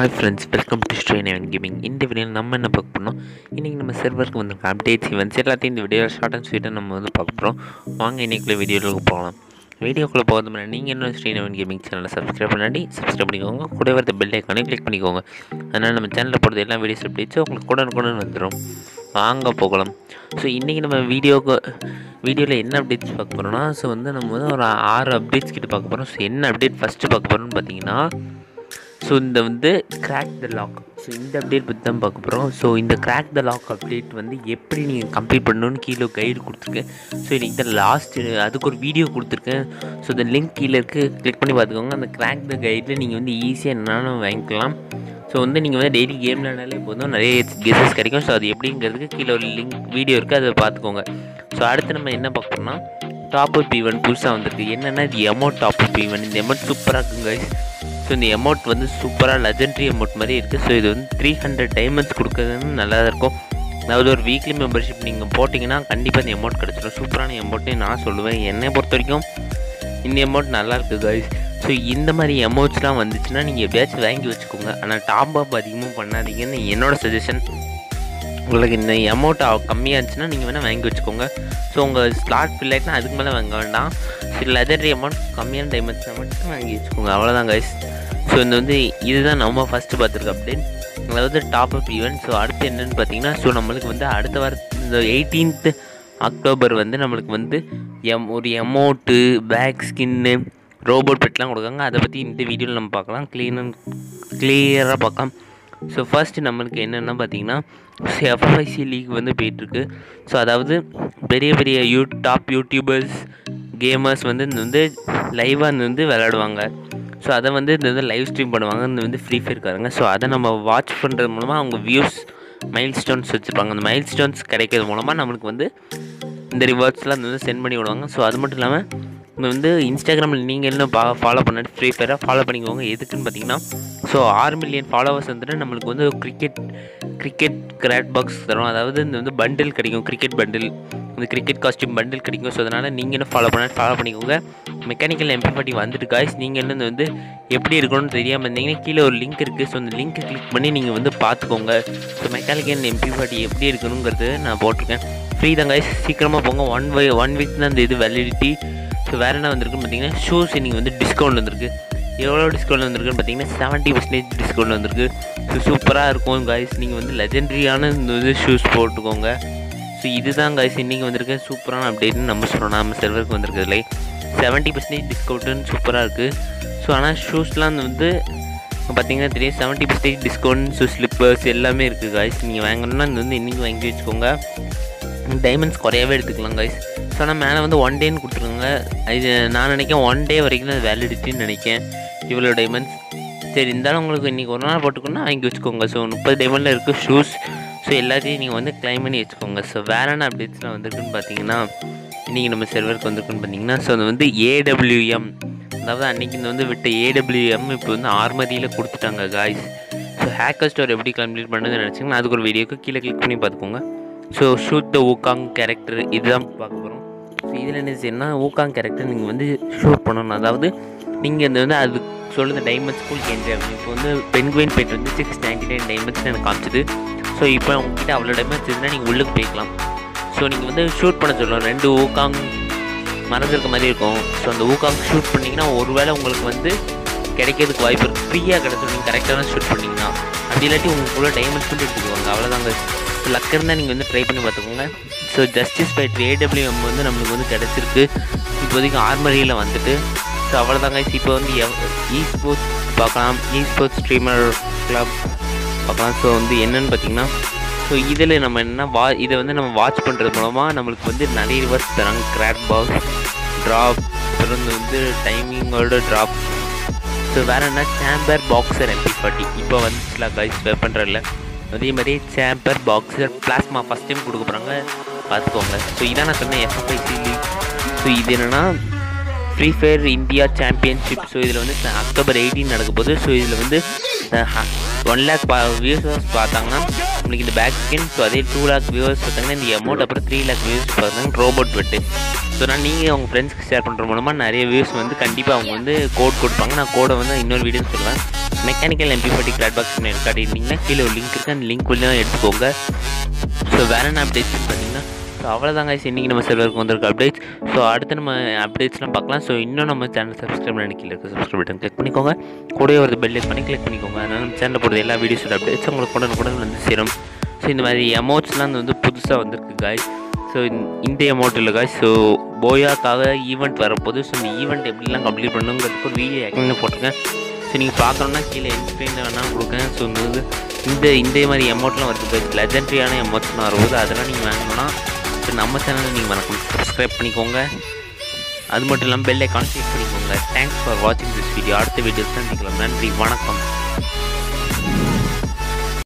Hi friends welcome to strain event gaming இந்த வீடியோவில் நம்ம என்ன பார்க்க போறோம் இன்றைக்கி நம்ம சர்வருக்கு வந்திருக்க அப்டேட்ஸ் ஈவெண்ட்ஸ் எல்லாத்தையும் இந்த வீடியோவில் ஷார்ட் அண்ட் ஸ்வீட்டாக நம்ம வந்து பார்க்க போகிறோம் வாங்க இன்றைக்குள்ள வீடியோவுக்கு போகலாம் வீடியோக்குள்ளே போகிறது முன்னாடி நீங்கள் இன்னும் ஸ்ட்ரெயின் event கேமிங் சேனலை சப்ஸ்கிரைப் பண்ணாடி சப்ஸ்கிரைப் பண்ணிக்கோங்க கூட வரது பெல் ஐக்கானே கிளிக் பண்ணிக்கோங்க அதனால் நம்ம சேனலில் போடுறது எல்லா வீடியோஸ் அப்டேட்ஸும் உங்களுக்கு கூட கூட வந்துடும் வாங்க போகலாம் ஸோ இன்றைக்கி நம்ம வீடியோக்கு வீடியோவில் என்ன அப்டேட்ஸ் பார்க்க போகிறோம்னா ஸோ வந்து நம்ம வந்து ஒரு ஆறு அப்டேட்ஸ் கிட்ட பார்க்க போகிறோம் ஸோ என்ன அப்டேட் ஃபஸ்ட்டு பார்க்க போகிறோம்னு பார்த்தீங்கன்னா ஸோ இந்த வந்து கிராக் த லாக் ஸோ இந்த அப்டேட் பற்றி தான் பார்க்க போகிறோம் ஸோ இந்த கிராக் த லாக் அப்டேட் வந்து எப்படி நீங்கள் கம்ப்ளீட் பண்ணணும்னு கீழே கைடு கொடுத்துருக்கேன் ஸோ இந்த லாஸ்ட் அதுக்கு ஒரு வீடியோ கொடுத்துருக்கேன் ஸோ இந்த லிங்க் கீழே இருக்குது கிளிக் பண்ணி பார்த்துக்கோங்க அந்த கிராக் த கைடில் நீங்கள் வந்து ஈஸியாக என்னாலும் வாங்கிக்கலாம் ஸோ வந்து நீங்கள் வந்து டெய்லி கேம் விளையாடாலே போதும் நிறைய கெஸஸ் கிடைக்கும் ஸோ அது எப்படிங்கிறதுக்கு கீழே ஒரு லிங்க் வீடியோ இருக்குது அதை பார்த்துக்கோங்க ஸோ அடுத்து நம்ம என்ன பார்க்கணும்னா டாப் அப் ஈவெண்ட் புதுசாக வந்திருக்கு என்னென்னா இது எமௌண்ட் டாப் அப் ஈவெண்ட் இந்த எமௌண்ட் சூப்பராக இருக்குங்க guys. ஸோ இந்த அமௌண்ட் வந்து சூப்பராக லெஜெண்ட்ரி அமௌண்ட் மாதிரி இருக்குது ஸோ இது வந்து த்ரீ ஹண்ட்ரட் டைமண்ட்ஸ் கொடுக்குறதுன்னு நல்லா தான் இருக்கும் அதாவது ஒரு வீக்லி மெம்பர்ஷிப் நீங்கள் போட்டிங்கன்னா கண்டிப்பாக இந்த அமௌண்ட் கிடச்சிடும் சூப்பரான அமௌண்ட்னு நான் சொல்லுவேன் என்னை பொறுத்த வரைக்கும் இந்த அமௌண்ட் நல்லா இருக்குது guys ஸோ இந்த மாதிரி அமௌண்ட்ஸ்லாம் வந்துச்சுன்னா நீங்கள் எப்படியாச்சும் வாங்கி வச்சுக்கோங்க ஆனால் டாப் அப் அதிகமாக பண்ணாதீங்கன்னு என்னோட சஜஷன் உங்களுக்கு இந்த அமௌண்ட் கம்மியாக இருந்துச்சுன்னா நீங்கள் வேணால் வாங்கி வச்சுக்கோங்க ஸோ உங்கள் ஸ்லாட் ஃபில் ஆகிட்டுனா அதுக்கு மேலே வாங்க வேண்டாம் சரி லெதரி அமௌண்ட் கம்மியான டைமண்ட்ஸ் மட்டும் வாங்கி வச்சுக்கோங்க அவ்வளோதான் கைஸ் ஸோ இந்த வந்து இதுதான் நம்ம ஃபஸ்ட்டு பார்த்துருக்க அப்டேட் அதாவது டாப் அப் ஈவெண்ட் ஸோ அடுத்து என்னென்னு பார்த்தீங்கன்னா ஸோ நம்மளுக்கு வந்து அடுத்த வார இந்த எயிட்டீன்த்து அக்டோபர் வந்து நம்மளுக்கு வந்து எம் ஒரு எமௌண்ட்டு பேக் ஸ்கின்னு ரோபோட் பெட்லாம் கொடுக்காங்க அதை பற்றி இந்த வீடியோவில் நம்ம பார்க்கலாம் க்ளீன் அண்ட் கிளியராக பார்க்கலாம் ஸோ ஃபர்ஸ்ட் நம்மளுக்கு என்னென்னா பார்த்தீங்கன்னா எஃப்ஐசி லீக் வந்து போயிட்டுருக்கு ஸோ அதாவது பெரிய பெரிய யூ டாப் யூடியூபர்ஸ் கேமர்ஸ் வந்து இந்த வந்து லைவாக வந்து விளையாடுவாங்க ஸோ அதை வந்து இந்த வந்து லைவ் ஸ்ட்ரீம் பண்ணுவாங்க இந்த வந்து ஃப்ரீ ஃபயர்க்காரங்க ஸோ அதை நம்ம வாட்ச் பண்ணுறது மூலமாக அவங்க வியூஸ் மைல் ஸ்டோன்ஸ் வச்சுருப்பாங்க அந்த மைல் ஸ்டோன்ஸ் கிடைக்கிறது மூலமாக நம்மளுக்கு வந்து இந்த ரிவார்ட்ஸ்லாம் வந்து சென்ட் பண்ணி விடுவாங்க ஸோ அது மட்டும் இல்லாமல் இப்போ வந்து இன்ஸ்டாகிராமில் நீங்கள் என்ன பா ஃபாலோ பண்ணாட்டி ஃப்ரீ ஃபயராக ஃபாலோ பண்ணிக்கோங்க எதுக்குன்னு பார்த்தீங்கன்னா ஸோ ஆறு மில்லியன் ஃபாலோவர்ஸ் வந்துட்டு நம்மளுக்கு வந்து கிரிக்கெட் கிரிக்கெட் கிராட் பாக்ஸ் தரும் அதாவது இந்த வந்து பண்டில் கிடைக்கும் கிரிக்கெட் பண்டில் இந்த கிரிக்கெட் காஸ்டியூம் பண்டில் கிடைக்கும் ஸோ அதனால் நீங்கள் என்ன ஃபாலோ பண்ணால் ஃபாலோ பண்ணிக்கோங்க மெக்கானிக்கல் எம்பி ஃபார்ட்டி வந்துட்டு காய்ஸ் நீங்கள் என்ன வந்து எப்படி இருக்கணும்னு தெரியாமல் இருந்தீங்கன்னா கீழே ஒரு லிங்க் இருக்குது ஸோ அந்த லிங்க்கை கிளிக் பண்ணி நீங்கள் வந்து பார்த்துக்கோங்க ஸோ மெக்கானிக்கல் எம்பி ஃபார்ட்டி எப்படி இருக்கணுங்கிறது நான் போட்டிருக்கேன் ஃப்ரீ தான் காய்ஸ் சீக்கிரமாக போங்க ஒன் வை ஒன் வீக் தான் இந்த இது வேலிடிட்டி ஸோ வேறு என்ன வந்திருக்குன்னு பார்த்தீங்கன்னா ஷூஸ் இன்றைக்கி வந்து டிஸ்கவுண்ட் வந்திருக்கு எவ்வளோ டிஸ்கவுண்ட் வந்திருக்குன்னு பார்த்தீங்கன்னா செவன்ட்டி பர்சன்டேஜ் டிஸ்கவுண்ட் வந்திருக்கு ஸோ சூப்பராக இருக்கும் காய்ஸ் நீங்கள் வந்து லெஜெண்ட்ரியான இந்த இது ஷூஸ் போட்டுக்கோங்க ஸோ இதுதான் காய்ஸ் இன்றைக்கி வந்திருக்க சூப்பரான அப்டேட்னு நம்ம சொல்கிறோம் நம்ம செர்வருக்கு வந்திருக்கிறதுல செவன்ட்டி பர்சன்டேஜ் டிஸ்கவுண்ட்டுன்னு சூப்பராக இருக்குது ஸோ ஆனால் ஷூஸ்லாம் வந்து பார்த்தீங்கன்னா தெரியும் seventy percentage discount so slippers எல்லாமே இருக்குது காய்ஸ் நீங்கள் வாங்கணும்னா இது வந்து இன்றைக்கி வாங்கி வச்சுக்கோங்க டைமண்ட்ஸ் குறையவே எடுத்துக்கலாம் கைஸ் ஸோ ஆனால் மேலே வந்து ஒன் டேன்னு கொடுத்துருங்க இது நான் நினைக்கிறேன் ஒன் டே வரைக்கும் தான் வேலிடிட்டின்னு நினைக்கிறேன் இவ்வளோ டைமண்ட்ஸ் சரி இருந்தாலும் உங்களுக்கு இன்றைக்கி ஒரு நாள் போட்டுக்கணும்னா வாங்கி வச்சுக்கோங்க ஸோ முப்பது டைமண்டில் இருக்குது ஷூஸ் ஸோ எல்லாத்தையும் நீங்கள் வந்து கிளைம் பண்ணி வச்சுக்கோங்க ஸோ வேற என்ன அப்டேட்ஸ்லாம் வந்திருக்குன்னு பார்த்தீங்கன்னா இன்றைக்கி நம்ம செர்வருக்கு வந்திருக்குன்னு பார்த்தீங்கன்னா ஸோ அது வந்து ஏடபிள்யூஎம் அதாவது அன்றைக்கி இந்த வந்து விட்ட ஏடபிள்யூஎம் இப்போ வந்து ஆர்மதியில் கொடுத்துட்டாங்க காய்ஸ் ஸோ ஹேக்கர் ஸ்டோர் எப்படி கம்ப்ளீட் பண்ணுறதுன்னு நினச்சிங்கன்னா அதுக்கு ஒரு வீடியோக்கு கீழே கிளிக் பண்ணி பார்த்துக்கோங்க ஸோ ஷூட் த ஊகாங் கேரக்டர் இதுதான் பார்க்க போகிறோம் ஸோ இதில் என்ன செய்யணும்னா ஊகாங் கேரக்டர் நீங்கள் வந்து ஷூட் பண்ணணும் அதாவது நீங்கள் இந்த வந்து அது சொல்லுற டைமண்ட்ஸ் ஸ்கூல் என்ஜாய் ஆகணும் இப்போ வந்து பென்குயின் பேட் வந்து சிக்ஸ் நைன்டி நைன் டைமண்ட்ஸ்னு எனக்கு காமிச்சிது ஸோ இப்போ உங்ககிட்ட அவ்வளோ டைமண்ட்ஸ் இருந்தால் நீங்கள் உள்ளுக்கு போய்க்கலாம் ஸோ நீங்கள் வந்து ஷூட் பண்ண சொல்லணும் ரெண்டு ஊகாங் மறந்துருக்க மாதிரி இருக்கும் ஸோ அந்த ஊகாங் ஷூட் பண்ணிங்கன்னா ஒருவேளை உங்களுக்கு வந்து கிடைக்கிறதுக்கு வாய்ப்பு இருக்குது ஃப்ரீயாக கிடச்சிடும் நீங்கள் கரெக்டாக ஷூட் பண்ணிங்கன்னா அப்படி இல்லாட்டி உங்களுக்குள்ள டைமண்ட்ஸ் மட்டும் எடுத்துக்குவாங்க அவ்வளோதாங்க ஸோ லக் இருந்தால் நீங்கள் வந்து ட்ரை பண்ணி பார்த்துக்கோங்க ஸோ ஜஸ்டிஸ் ஃபைட் ஏடபிள்யூஎம் வந்து நம்மளுக்கு வந்து கிடச்சிருக்கு இப்போதைக்கு ஆர்மரியில் வந்துட்டு ஸோ அவ்வளோதாங்க இப்போ வந்து இ ஸ்போர்ட்ஸ் பார்க்கலாம் இ ஸ்போர்ட்ஸ் ஸ்ட்ரீமர் கிளப் பார்க்கலாம் ஸோ வந்து என்னென்னு பார்த்தீங்கன்னா ஸோ இதில் நம்ம என்ன வா இதை வந்து நம்ம வாட்ச் பண்ணுறது மூலமாக நம்மளுக்கு வந்து நிறைய ரிவர்ஸ் தராங்க கிராட் பாக்ஸ் ட்ராப் அப்புறம் வந்து டைமிங்கோட ட்ராப் ஸோ வேறு என்ன சாம்பர் பாக்ஸர் எம்பி ஃபார்ட்டி இப்போ வந்துச்சுல கைஸ் வெப்பன்றில் அதே மாதிரி சாம்பர் பாக்ஸர் பிளாஸ்மா ஃபஸ்ட் டைம் கொடுக்க போகிறாங்க பார்த்துக்கோங்க ஸோ இதான் நான் சொன்னேன் எஃப்எஃப்ஐசி லீக் ஸோ இது என்னென்னா free fire India championship so இதில் வந்து அக்டோபர் எயிட்டீன் நடக்க போகுது ஸோ இதில் வந்து ஒன் லேக் பா வியூவர்ஸ் பார்த்தாங்கன்னா உங்களுக்கு இந்த பேக் ஸ்கின் ஸோ அதே டூ லேக் வியூவர்ஸ் பார்த்தாங்கன்னா இந்த அமௌண்ட் அப்புறம் த்ரீ லேக் வியூஸ் பார்த்தாங்க ரோபோட் பெட்டு ஸோ நான் நீங்கள் உங்கள் ஃப்ரெண்ட்ஸ்க்கு ஷேர் பண்ணுற மூலமாக நிறைய வியூஸ் வந்து கண்டிப்பாக அவங்க வந்து கோட் கொடுப்பாங்க நான் கோடை வந்து இன்னொரு வீடியோ சொல்லுவேன் மெக்கானிக்கல் எம்பி ஃபார்ட்டி கிளாட் பாக்ஸ் காட்டியிருந்தீங்கன்னா கீழே ஒரு லிங்க் இருக்குது அந்த லிங்க் உள்ளே எடுத்துக்கோங்க ஸோ வேறு என்ன அப்டேட்ஸ் பார்த்தீங்கன்னா ஸோ அவ்வளோதாங்க guys இன்றைக்கி நம்ம சர்வருக்கு வந்திருக்க அப்டேட்ஸ் ஸோ அடுத்து நம்ம அப்டேட்ஸ்லாம் பார்க்கலாம் ஸோ இன்னும் நம்ம சேனல் சப்ஸ்கிரைப் பண்ணி கீழே இருக்க சப்ஸ்கிரைப் பட்டன் கிளிக் பண்ணிக்கோங்க கூடவே ஒரு பெல் பண்ணி கிளிக் பண்ணிக்கோங்க அதனால் நம்ம சேனலில் போடுற எல்லா வீடியோஸோட அப்டேட்ஸ் உங்களுக்கு உடனே உடனே வந்து சேரும் ஸோ இந்த மாதிரி எமௌண்ட்ஸ்லாம் வந்து புதுசாக வந்திருக்கு guys ஸோ இந்த அமௌண்ட் இல்லை guys ஸோ போயாக்காக ஈவெண்ட் வரப்போகுது ஸோ இந்த ஈவெண்ட் எப்படிலாம் கம்ப்ளீட் பண்ணுங்கிறதுக்கு ஒரு வீடியோ ஏற்கனவே போட்டிருக்கேன் ஸோ நீங்கள் பார்க்கணுன்னா கீழே என்ஸ்க்ரீனில் வேணாலும் கொடுக்கேன் ஸோ இந்த இது இந்த இந்த மாதிரி அமௌண்ட்லாம் வருது guys லெஜெண்ட்ரியான அமௌண்ட்ஸ்லாம் வரும்போது அதெல்லாம் நீங்கள் வாங்கணும்னா ஸோ நம்ம சேனலில் நீங்கள் வணக்கம் சப்ஸ்கிரைப் பண்ணிக்கோங்க அது மட்டும் இல்லாமல் பெல் ஐக்கான் கிளிக் பண்ணிக்கோங்க தேங்க்ஸ் ஃபார் வாட்சிங் திஸ் வீடியோ அடுத்த வீடியோஸ் தான் நன்றி வணக்கம்